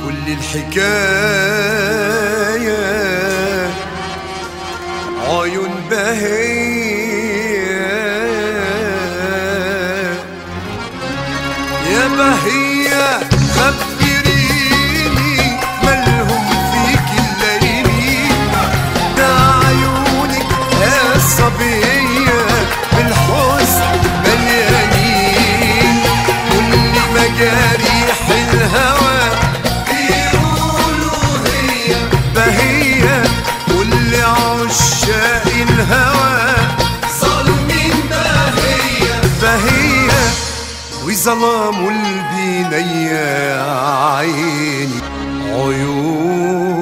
كل الحكاية عيون بهية يا بهية خبريني مالهم فيك الليالي ده عيونك يا صبية بالحزن مليانين كل مجاريح الهوى بيقولوا هي بهية كل عشاق الهوى ظالمين بهية بهية وظلام البنية عيني عيون